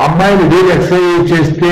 అమ్మాయిలు daily exercise చేస్తే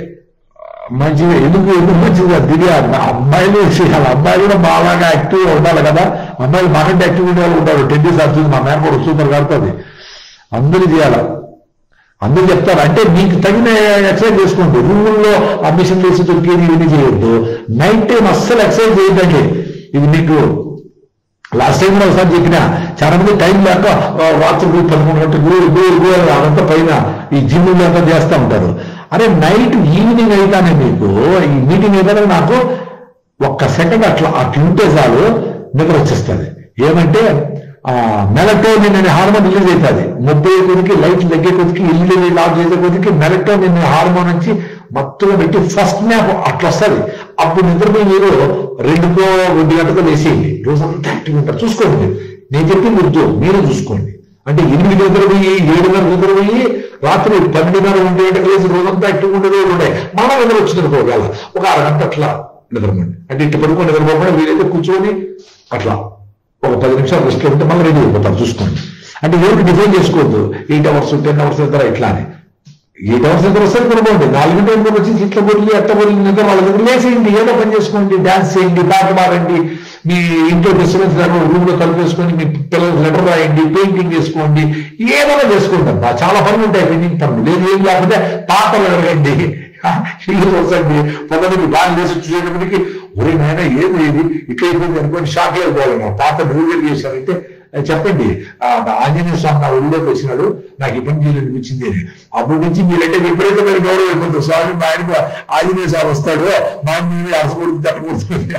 మంచిది ఎందుకు ఎందుకు మంచిది అది తెలియాలి అమ్మాయిలు చేయాలి అమ్మాయిలు కూడా బాగా యాక్టివ్ గా ఉండాలి కదా అమ్మాయిలు మాకంటే యాక్టివ్ ఉండే వాళ్ళు ఉంటారు టెన్నిస్ ఆడుతుంది మా మేన కూడా సూపర్ ఆడుతుంది అందరూ చేయాలి అందరూ చెప్తారు అంటే మీకు తగిన ఎక్సర్సైజ్ చేసుకోండి రూముల్లో ఆ మిషన్ వేసి దొరికేది ఇవన్నీ చేయొద్దు నైట్ టైం అస్సలు ఎక్సర్సైజ్ చేయదండి ఇది మీకు లాస్ట్ టైం కూడా ఒకసారి చెప్పిన చాలా మంది టైం లేక ఆ, రాత్రి పదకొండు గంటలు గోరు గోరు గోరు అదంతా పైన ఈ జిమ్ అంతా చేస్తూ ఉంటారు అరే నైట్ ఈవినింగ్ అయితేనే మీకు ఈ మీటింగ్ అయితేనే నాకు ఒక్క సెకండ్ అట్లా అట్లా ఉంటే చాలు నిద్ర వచ్చేస్తుంది ఏమంటే మెలటోనిన్ అనే హార్మోన్ రిలీజ్ అవుతుంది ముప్పై కొద్దికి లైట్ తగ్గే కొద్దికి ఇల్లు లాక్ చేసే కొద్దికి మెలటోనిన్ అనే హార్మోన్ నుంచి మత్తుగా పెట్టి ఫస్ట్ మ్యాప్ అట్లా వస్తుంది అప్పుడు నిద్రపోయి మీరు రెండుకో ఒంటి గంటతో వేసేయండి రోజంతా యాక్టివ్ ఉంటారు చూసుకోండి మీరు నేను చెప్పింది వద్దు మీరు చూసుకోండి అంటే ఎనిమిది నిద్రపోయి ఏడున్నర నిద్రపోయి రాత్రి పన్నెండున్నర ఒంటి గంటకు లేచి రోజంతా యాక్టివ్ ఉండే రోజులు ఉన్నాయి మళ్ళా నిద్ర వచ్చింది ఒకవేళ ఒక అరగంట అట్లా నిద్రపోండి అంటే ఇటు పడుకొని నిద్రపోకుండా వీలైతే కూర్చొని అట్లా ఒక పది నిమిషాలు రెస్ట్ ఉంటే మళ్ళీ రెడీ అయిపోతారు చూసుకోండి అంటే ఎవరికి డిఫైన్ చేసుకోవద్దు ఎయిట్ అవర్స్ టెన్ అవర్స్ నిద్ర ఇట్లా అని ఎయిట్ అవర్స్ నిద్ర వస్తే కొనుక్కోండి నాలుగు గంటల నిద్ర వచ్చి ఇట్లా బొల్లి ఎట్ట బొల్లి నిద్ర వాళ్ళ దగ్గర లేసేయండి ఏదో పని చేసుకోండి డాన్స్ చేయండి పాట పాడండి మీ ఇంట్లో డిస్టర్బెన్స్ రూమ్ లో కలిపేసుకొని మీ పిల్లలకు లెటర్ రాయండి పెయింటింగ్ చేసుకోండి ఏదైనా చేసుకోండి అబ్బా చాలా పనులు ఉంటాయి పెయింటింగ్ పనులు లేదు ఏం లేకపోతే పాటలు అడగండి ఇల్లు వస్తుంది పొద్దున్నకి బాగా చేసి చూసేటప్పటికి ఒరే నాయన ఏది ఇది ఇట్లా అయిపోయింది అనుకోని షాక్ అయిపోవాలి నా పాత రివ్యూలు చేశారంటే "ఏ, చెప్పండి ఆ, ఆంజనేయ స్వామి నా ఒళ్ళోకి వచ్చినాడు నాకు ఈ పని చేయాలి అనిపించింది అని అప్పటి నుంచి మీరంటే విపరీతమైన గౌరవం అయిపోతుంది స్వామి మా ఆయనకు ఆంజనేయ స్వామి వస్తాడు మా ఆయన మీద అరసకూడదు తట్టకూడుతుంది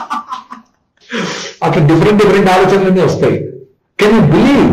అట్లా డిఫరెంట్ డిఫరెంట్ ఆలోచనలన్నీ వస్తాయి can you believe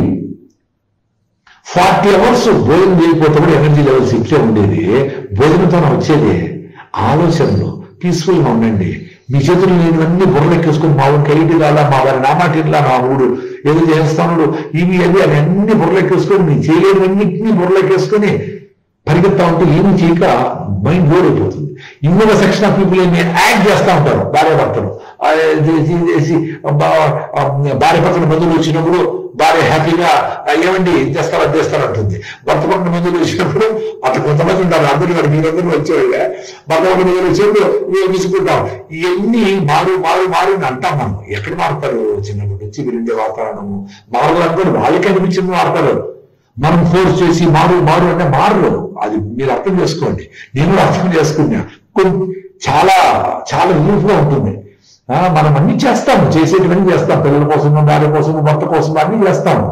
forty hours భోజనం చేయకపోతే కూడా ఎనర్జీ లెవెల్స్ ఇట్లే ఉండేది భోజనంతో వచ్చేది ఆలోచనలు పీస్ఫుల్ గా ఉండండి మీ చేతులు లేనివన్నీ బుర్రలెక్కేసుకుని మా ఊరికి ఐటీ రాలా మా వారి నామాటిలా నా ఊడు ఏదో చేస్తాను ఇవి అవి అవి అన్ని బుర్రలెక్కేసుకొని మీ చేయలేనివన్నింటినీ బుర్రలెక్కేసుకొని పరిగెత్తా ఉంటే ఏమి చేయక మైండ్ లోడ్ అయిపోతుంది ఇంకొక సెక్షన్ ఆఫ్ పీపుల్ ఏమి యాక్ట్ చేస్తా ఉంటారు భార్య భర్తలు ఆ, చేసి చేసి బా- ఆ, భార్య భర్తల బంధువులు వచ్చినప్పుడు భార్య హ్యాపీగా "ఆ, ఏమండి ఇది చేస్తారు అది చేస్తారు అంటుంది భర్త పక్కన బంధువులు వచ్చినప్పుడు అట్లా కొంతమంది ఉంటారు అందరూ వాడు మీరందరూ వచ్చేవాళ్ళే భర్త పక్కన బంధువులు వచ్చినప్పుడు మేము తీసుకుంటాం ఇవన్నీ మారు మారు మారు అని అంటాం మనం ఎక్కడ మారుతారు చిన్నప్పటి నుంచి వీరుండే వాతావరణము మారు అనుకోండి వాళ్ళకి అనిపించింది మారుతారు మనం ఫోర్స్ చేసి మారు మారు అంటే మారరు అది మీరు అర్థం చేసుకోండి నేను కూడా అర్థం చేసుకున్నా కొన్ని చాలా చాలా రిలీఫ్ గా ఉంటుంది ఆ, మనం అన్ని చేస్తాము చేసేటివన్నీ చేస్తాం పిల్లల కోసం భార్య కోసం భర్త కోసం అన్ని చేస్తాము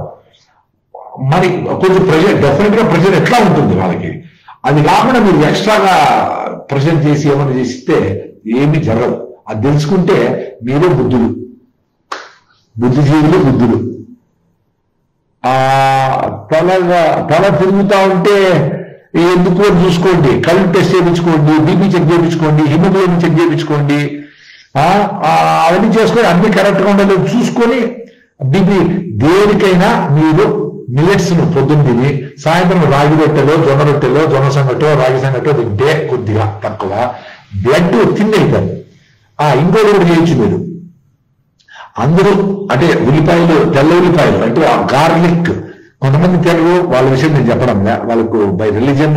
మరి కొంచెం ప్రెషర్ డెఫినెట్ గా ప్రెషర్ ఎట్లా ఉంటుంది వాళ్ళకి అది కాకుండా మీరు ఎక్స్ట్రాగా ప్రెషర్ చేసి ఏమైనా చేస్తే ఏమీ జరగదు అది తెలుసుకుంటే మీరే బుద్ధులు బుద్ధిజీవులు బుద్ధులు ఆ తలగా తల తిరుగుతా ఉంటే ఎందుకు అని చూసుకోండి కళ్ళు టెస్ట్ చేయించుకోండి బీపీ చెక్ చేయించుకోండి హిమోగ్లోబిన్ చెక్ చేయించుకోండి ఆ, ఆ, అవన్నీ చేసుకొని అన్ని కరెక్ట్ గా ఉండాలి చూసుకొని బీపీ దేనికైనా మీరు మిలెట్స్ ను పొద్దున్న తిని సాయంత్రం రాగి రొట్టెలో జొన్న రొట్టెలో జొన్న సంగటో రాగి సంగటో తింటే కొద్దిగా తక్కువ బ్లడ్ తిన్ అవుతారు ఆ ఇంకోటి కూడా చేయొచ్చు మీరు అందరూ అంటే ఉల్లిపాయలు తెల్ల ఉల్లిపాయలు అంటే ఆ గార్లిక్ కొంతమంది తెలుగు వాళ్ళ విషయం నేను చెప్పడం లే. వాళ్ళకు బై రిలీజన్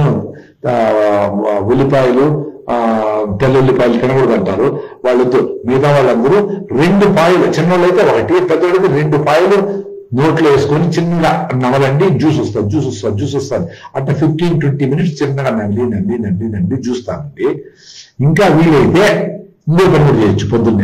ఉల్లిపాయలు ఆ, తెల్ల ఉల్లిపాయలు తినకూడదు అంటారు వాళ్ళతో మిగతా వాళ్ళందరూ రెండు పాయలు చిన్నవాళ్ళు అయితే ఒకటి పెద్దవాళ్ళకి రెండు పాయలు నోట్లో వేసుకొని చిన్నగా నవలండి జ్యూస్ వస్తుంది జ్యూస్ వస్తుంది జ్యూస్ వస్తుంది అంటే ఫిఫ్టీన్ ట్వంటీ మినిట్స్ చిన్నగా నండి నండి నండి నండి జ్యూస్ తాగండి ఇంకా వీలైతే ఇంకో పని కూడా చేయొచ్చు పొద్దున్నే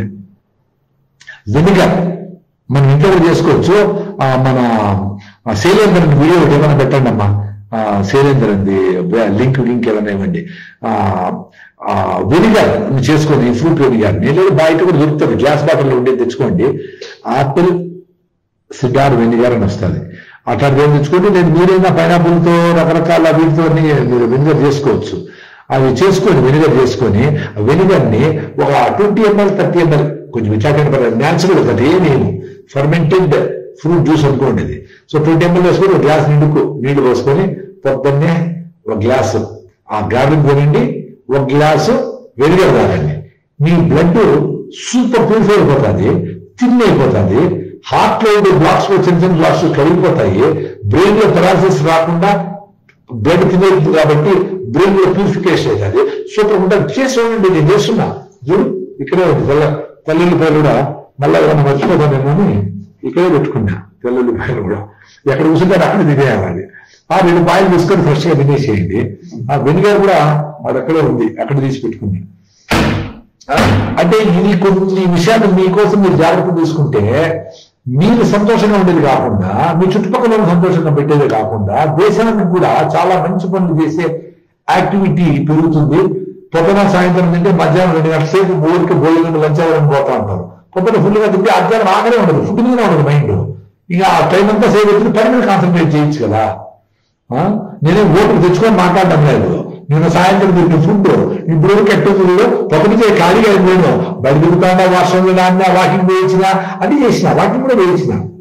వెనిగర్ మనం ఇంట్లో కూడా చేసుకోవచ్చు ఆ, మన ఆ, శైలేంద్రన్ వీడియో ఒకటి ఏమైనా పెట్టండి అమ్మా ఆ, శైలేంద్రన్ది లింక్ లింక్ ఏమైనా ఇవ్వండి ఆ, ఆ, వెనిగర్ చేసుకోండి ఫ్రూట్ వెనిగర్ నేను బయట కూడా దొరుకుతుంది గ్లాస్ బాటిల్ ఉండేది తెచ్చుకోండి ఆపిల్ సిగార్ వెనిగర్ అని వస్తుంది అట్లాంటిది ఏం తెచ్చుకోండి నేను మీరైనా పైనాపుల్తో రకరకాల వీటితో మీరు వెనిగర్ చేసుకోవచ్చు అవి చేసుకొని వెనిగర్ చేసుకొని ఆ వెనిగర్ని ఒక ట్వంటీ ఎంఎల్ థర్టీ ఎంఎల్ కొంచెం విచారణ న్యాచురల్ కదా ఏమేమి ఫర్మెంటెడ్ ఫ్రూట్ జ్యూస్ అనుకోండి ఇది సో ట్వంటీ ఎంఎల్ వేసుకొని ఒక గ్లాస్ నిండుకు నీళ్లు పోసుకొని పొద్దున్నే ఒక గ్లాసు ఆ గార్లిక్ తినండి ఒక గ్లాసు వెనిగర్ తాగండి మీ బ్లడ్ సూపర్ ప్యూరిఫై అయిపోతుంది థిన్ అయిపోతుంది హార్ట్ లో ఉండే బ్లాక్స్ చిన్న చిన్న బ్లాక్స్ కరిగిపోతాయి బ్రెయిన్ లో పెరాలసిస్ రాకుండా బ్లడ్ తినేది కాబట్టి బ్రెయిన్ లో ప్యూరిఫికేషన్ అవుతుంది సూపర్ ఉంటుంది చేసి ఉండండి నేను చేస్తున్నా చూడు ఇక్కడే ఉంది తెల్ల తెల్లుల్లిపాయలు కూడా మళ్ళీ ఏమైనా మర్చిపోతానేమో అని ఇక్కడే పెట్టుకున్నా తెల్లుల్లిపాయలు కూడా ఎక్కడ కూర్చుంటారు అక్కడ తినేయాలి అది ఆ రెండు పాయలు తీసుకొని ఫ్రెష్ గా తినేసేయండి ఆ వెనిగర్ కూడా అది అక్కడే ఉంది అక్కడ తీసి పెట్టుకుంది ఆ, అంటే ఇది కొన్ని విషయాలు మీకోసం మీరు జాగ్రత్త తీసుకుంటే మీరు సంతోషంగా ఉండేది కాకుండా మీ చుట్టుపక్కల వాళ్ళని సంతోషంగా పెట్టేది కాకుండా దేశానికి కూడా చాలా మంచి పనులు చేసే యాక్టివిటీ పెరుగుతుంది పొద్దున సాయంత్రం తింటే మధ్యాహ్నం రెండు గంటల సేపు ఊరికి భోజనం లంచ్ అవ్వడం పోతా ఉంటారు పొద్దున ఫుల్ గా తింటే అధ్యాహ్నం ఆగనే ఉండదు ఫుడ్ మీద ఉండదు మైండ్ ఇక ఆ టైం అంతా సేవ్ అవుతుంది పని మీద కాన్సన్ట్రేట్ చేయొచ్చు కదా ఆ? నేనే ఓటు తెచ్చుకొని మాట్లాడడం లేదు నేను సాయంత్రం తింటే ఫుడ్ ఇప్పుడు కట్టుకులు పొద్దున ఖాళీగా అయిపోయాను బయట తిరుగుతాడా వర్షంలో నాన్న వాకింగ్ వేయించిన అది చేసిన వాకింగ్ కూడా వేయించిన